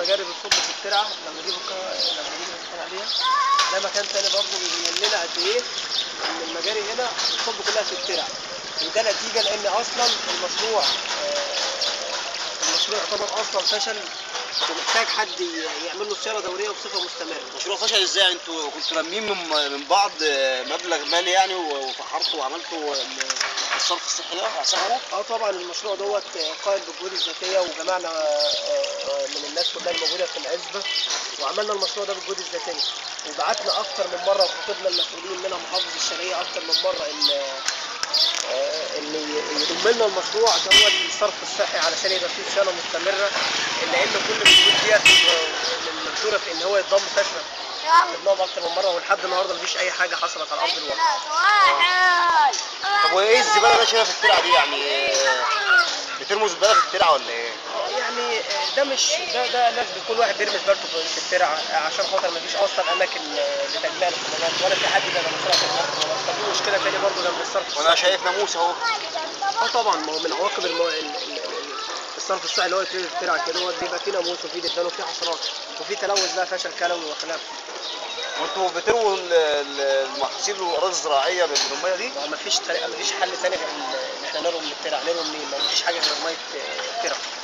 المجاري بتصب في الترعه لما نجيب الك- لما نجيب الكلام عليها ده مكان تاني برضه بيبين لنا قد ايه ان المجاري هنا بتصب كلها في الترعه وده نتيجه لان اصلا المشروع آه، المشروع يعتبر اصلا فشل ومحتاج حد ي- يعمل له صيانه دوريه بصفه مستمره المشروع فشل ازاي انتوا كنتوا لامين من من بعض مبلغ مالي يعني وفحرتوا وعملتوا الصرف الصحي ده احسن حاجه؟ اه طبعا المشروع دوت قائم بالجهود الذاتيه وجمعنا آه، آه، من الناس كلها الموجوده في العزبه وعملنا المشروع ده بالجهود الذاتيه وبعتنا اكتر من مره وخطبنا المسؤولين منها محافظ الشرقيه اكتر من مره ان آه، ان ي- يضم لنا المشروع اللي هو الصرف الصحي علشان يبقى فيه صيانه مستمره لان كل الجهود ديت من منشوره في ان هو يتضم فشل خدناهم اكتر من مره ولحد النهارده مفيش اي حاجه حصلت على ارض الواقع واحد طب وايه الزباله اللي شايفها في الترعه دي يعني بترموا زباله في الترعه ولا ايه؟ آه، يعني آه، ده مش ده ده ناس بيكون واحد بيرمي زبالته في في الترعه آه، عشان خاطر ما فيش اصلا اماكن آه، لتجميع الخدمات ولا في حد بيبقى مسؤول عن تجميع الخدمات فدي مشكله تاني برضه جنب الصرف وانا الصحي. شايف ناموس اهو اه طبعا ما هو من عواقب المو... ال- ال- ال- الصرف الصحي اللي هو يترمي في الترعه كده هو بيبقى فيه ناموس وفيه دبان وفيه حشرات وفيه تلوث بقى فشل كلوي وخلافه وانتوا بترووا ال- ال- المحاصيل والاراضي الزراعيه بالميه دي؟ ما فيش طريقه ما فيش حل تاني غير ان إن احنا نروي من الترع نروي منين ما فيش حاجه غير ميه الترع